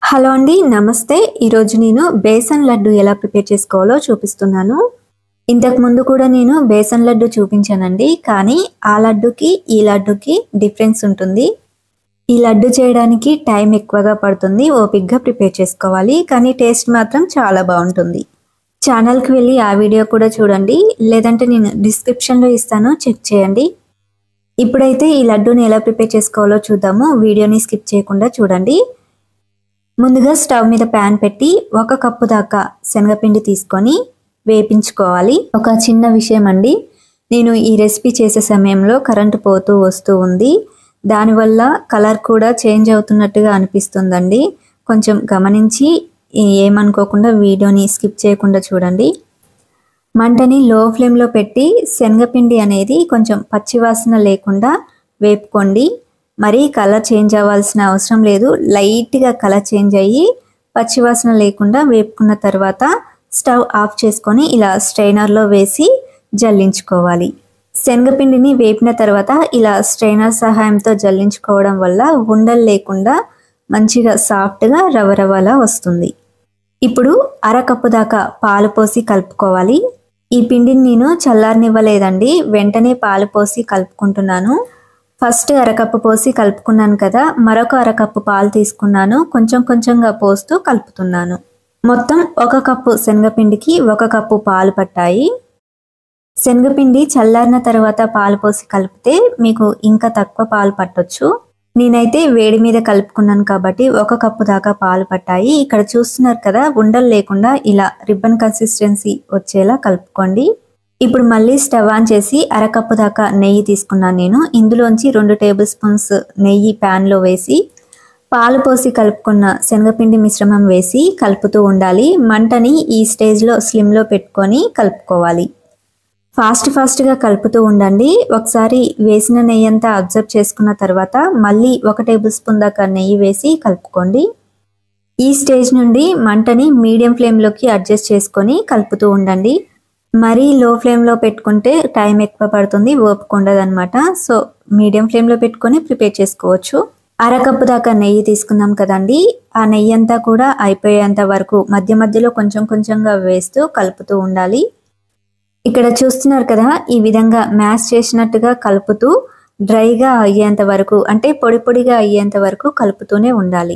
hello అండి నమస్తే ఈరోజు నేను బేసన్ లడ్డు ఎలా ప్రిపేర్ చేసుకోవాలో చూపిస్తున్నాను ఇంతకు ముందు కూడా నేను బేసన్ లడ్డు చూపించానండి కానీ ఆ లడ్డుకి ఈ లడ్డుకి డిఫరెన్స్ ఉంటుంది ఈ లడ్డు చేయడానికి టైం ఎక్కువగా పడుతుంది ఓపిక్గా ప్రిపేర్ చేసుకోవాలి కానీ టేస్ట్ మాత్రం చాలా బాగుంటుంది ఛానల్కి వెళ్ళి ఆ వీడియో కూడా చూడండి లేదంటే నేను డిస్క్రిప్షన్లో ఇస్తాను చెక్ చేయండి ఇప్పుడైతే ఈ లడ్డూని ఎలా ప్రిపేర్ చేసుకోవాలో చూద్దాము వీడియోని స్కిప్ చేయకుండా చూడండి ముందుగా స్టవ్ మీద ప్యాన్ పెట్టి ఒక కప్పు దాకా శనగపిండి తీసుకొని వేపించుకోవాలి ఒక చిన్న విషయం అండి నేను ఈ రెసిపీ చేసే సమయంలో కరెంటు పోతూ వస్తూ ఉంది దానివల్ల కలర్ కూడా చేంజ్ అవుతున్నట్టుగా అనిపిస్తుందండి కొంచెం గమనించి ఏమనుకోకుండా వీడియోని స్కిప్ చేయకుండా చూడండి మంటని లో ఫ్లేమ్లో పెట్టి శనగపిండి అనేది కొంచెం పచ్చివాసన లేకుండా వేపుకోండి మరీ కలర్ చేంజ్ అవ్వాల్సిన అవసరం లేదు లైట్గా కలర్ చేంజ్ అయ్యి పచ్చివాసన లేకుండా వేపుకున్న తర్వాత స్టవ్ ఆఫ్ చేసుకొని ఇలా స్ట్రైనర్లో వేసి జల్లించుకోవాలి శనగపిండిని వేపిన తర్వాత ఇలా స్ట్రైనర్ సహాయంతో జల్లించుకోవడం వల్ల ఉండలు లేకుండా మంచిగా సాఫ్ట్గా రవరవలా వస్తుంది ఇప్పుడు అరకప్పు దాకా పాలు పోసి కలుపుకోవాలి ఈ పిండిని నేను చల్లారనివ్వలేదండి వెంటనే పాలు పోసి కలుపుకుంటున్నాను ఫస్ట్ అరకప్పు పోసి కలుపుకున్నాను కదా మరొక అరకప్పు పాలు తీసుకున్నాను కొంచెం కొంచెంగా పోస్తూ కలుపుతున్నాను మొత్తం ఒక కప్పు శనగపిండికి ఒక కప్పు పాలు పట్టాయి శనగపిండి చల్లారిన తర్వాత పాలు పోసి కలిపితే మీకు ఇంకా తక్కువ పాలు పట్టొచ్చు నేనైతే వేడి మీద కలుపుకున్నాను కాబట్టి ఒక కప్పు దాకా పాలు పట్టాయి ఇక్కడ చూస్తున్నారు కదా ఉండలు లేకుండా ఇలా రిబ్బన్ కన్సిస్టెన్సీ వచ్చేలా కలుపుకోండి ఇప్పుడు మళ్ళీ స్టవ్ ఆన్ చేసి అరకప్పు దాకా నెయ్యి తీసుకున్నాను నేను ఇందులోంచి రెండు టేబుల్ స్పూన్స్ నెయ్యి ప్యాన్లో వేసి పాలు పోసి కలుపుకున్న శనగపిండి మిశ్రమం వేసి కలుపుతూ ఉండాలి మంటని ఈ స్టేజ్లో స్లిమ్లో పెట్టుకొని కలుపుకోవాలి ఫాస్ట్ ఫాస్ట్గా కలుపుతూ ఉండండి ఒకసారి వేసిన నెయ్యి అంతా అబ్జర్వ్ చేసుకున్న తర్వాత మళ్ళీ ఒక టేబుల్ స్పూన్ దాకా నెయ్యి వేసి కలుపుకోండి ఈ స్టేజ్ నుండి మంటని మీడియం ఫ్లేమ్లోకి అడ్జస్ట్ చేసుకొని కలుపుతూ ఉండండి మరీ లో ఫ్లేమ్లో పెట్టుకుంటే టైం ఎక్కువ పడుతుంది ఓపుకుండదు అనమాట సో మీడియం ఫ్లేమ్లో పెట్టుకొని ప్రిపేర్ చేసుకోవచ్చు అరకప్పు దాకా నెయ్యి తీసుకున్నాం కదండి ఆ నెయ్యి అంతా కూడా అయిపోయేంత వరకు మధ్య మధ్యలో కొంచెం కొంచెంగా వేస్తూ కలుపుతూ ఉండాలి ఇక్కడ చూస్తున్నారు కదా ఈ విధంగా మ్యాష్ చేసినట్టుగా కలుపుతూ డ్రైగా అయ్యేంత వరకు అంటే పొడి పొడిగా అయ్యేంత వరకు కలుపుతూనే ఉండాలి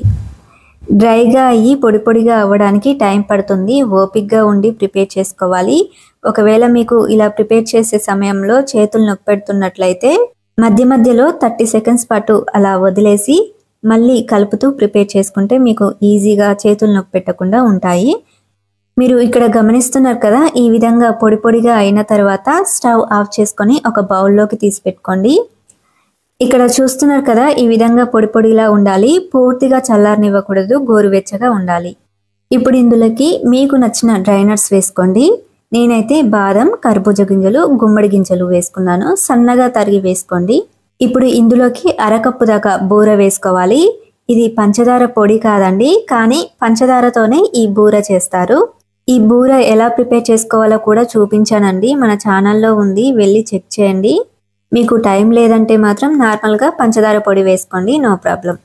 డ్రైగా అయ్యి పొడి పొడిగా అవ్వడానికి టైం పడుతుంది ఓపిక్గా ఉండి ప్రిపేర్ చేసుకోవాలి ఒకవేళ మీకు ఇలా ప్రిపేర్ చేసే సమయంలో చేతులు నొప్పి పెడుతున్నట్లయితే మధ్య మధ్యలో థర్టీ సెకండ్స్ పాటు అలా వదిలేసి మళ్ళీ కలుపుతూ ప్రిపేర్ చేసుకుంటే మీకు ఈజీగా చేతులు నొప్పి పెట్టకుండా ఉంటాయి మీరు ఇక్కడ గమనిస్తున్నారు కదా ఈ విధంగా పొడి పొడిగా అయిన తర్వాత స్టవ్ ఆఫ్ చేసుకొని ఒక బౌల్లోకి తీసి పెట్టుకోండి ఇక్కడ చూస్తున్నారు కదా ఈ విధంగా పొడి పొడిలా ఉండాలి పూర్తిగా చల్లారనివ్వకూడదు గోరువెచ్చగా ఉండాలి ఇప్పుడు ఇందులోకి మీకు నచ్చిన డ్రైనర్స్ వేసుకోండి నేనైతే బాదం కర్బూజ గింజలు గుమ్మడి గింజలు వేసుకున్నాను సన్నగా తరిగి వేసుకోండి ఇప్పుడు ఇందులోకి అరకప్పు దాకా బూర వేసుకోవాలి ఇది పంచదార పొడి కాదండి కానీ పంచదారతోనే ఈ బూర చేస్తారు ఈ బూర ఎలా ప్రిపేర్ చేసుకోవాలో కూడా చూపించానండి మన ఛానల్లో ఉంది వెళ్ళి చెక్ చేయండి మీకు టైం లేదంటే మాత్రం నార్మల్గా పంచదార పొడి వేసుకోండి నో ప్రాబ్లం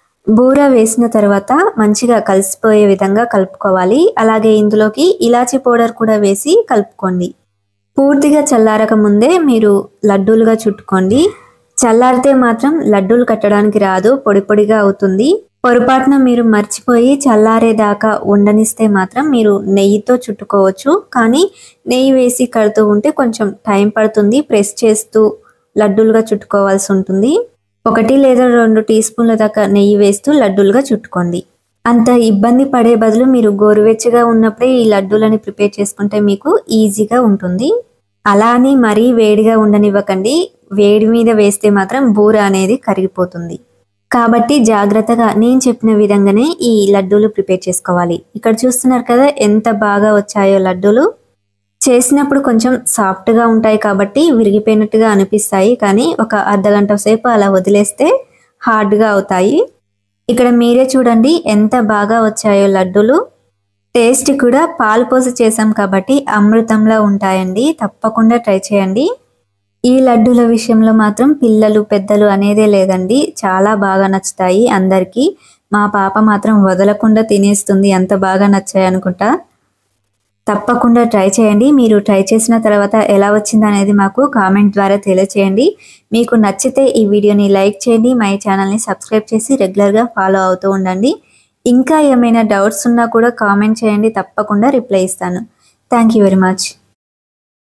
బూర వేసిన తర్వాత మంచిగా కలిసిపోయే విధంగా కలుపుకోవాలి అలాగే ఇందులోకి ఇలాచీ పౌడర్ కూడా వేసి కలుపుకోండి పూర్తిగా చల్లారక ముందే మీరు లడ్డూలుగా చుట్టుకోండి చల్లారితే మాత్రం లడ్డూలు కట్టడానికి రాదు పొడి పొడిగా అవుతుంది పొరపాటున మీరు మర్చిపోయి చల్లారేదాకా ఉండనిస్తే మాత్రం మీరు నెయ్యితో చుట్టుకోవచ్చు కానీ నెయ్యి వేసి కడుతూ ఉంటే కొంచెం టైం పడుతుంది ప్రెస్ చేస్తూ లడ్డూలుగా చుట్టుకోవాల్సి ఉంటుంది ఒకటి లేదా రెండు టీ స్పూన్ల దాకా నెయ్యి వేస్తూ లడ్డూలుగా చుట్టుకోండి అంత ఇబ్బంది పడే బదులు మీరు గోరువెచ్చగా ఉన్నప్పుడే ఈ లడ్డూలని ప్రిపేర్ చేసుకుంటే మీకు ఈజీగా ఉంటుంది అలా అని మరీ వేడిగా ఉండనివ్వకండి వేడి మీద వేస్తే మాత్రం బూర అనేది కరిగిపోతుంది కాబట్టి జాగ్రత్తగా నేను చెప్పిన విధంగానే ఈ లడ్డూలు ప్రిపేర్ చేసుకోవాలి ఇక్కడ చూస్తున్నారు కదా ఎంత బాగా వచ్చాయో లడ్డూలు చేసినప్పుడు కొంచెం సాఫ్ట్గా ఉంటాయి కాబట్టి విరిగిపోయినట్టుగా అనిపిస్తాయి కానీ ఒక అర్ధ గంట సేపు అలా వదిలేస్తే హార్డ్గా అవుతాయి ఇక్కడ మీరే చూడండి ఎంత బాగా వచ్చాయో లడ్డూలు టేస్ట్ కూడా పాలు పోసి చేసాం కాబట్టి అమృతంలా ఉంటాయండి తప్పకుండా ట్రై చేయండి ఈ లడ్డూల విషయంలో మాత్రం పిల్లలు పెద్దలు అనేదే లేదండి చాలా బాగా నచ్చుతాయి అందరికీ మా పాప మాత్రం వదలకుండా తినేస్తుంది అంత బాగా నచ్చాయి అనుకుంటా తప్పకుండా ట్రై చేయండి మీరు ట్రై చేసిన తర్వాత ఎలా వచ్చింది అనేది మాకు కామెంట్ ద్వారా తెలియచేయండి మీకు నచ్చితే ఈ వీడియోని లైక్ చేయండి మై ఛానల్ని సబ్స్క్రైబ్ చేసి రెగ్యులర్గా ఫాలో అవుతూ ఉండండి ఇంకా ఏమైనా డౌట్స్ ఉన్నా కూడా కామెంట్ చేయండి తప్పకుండా రిప్లై ఇస్తాను థ్యాంక్ యూ వెరీ మచ్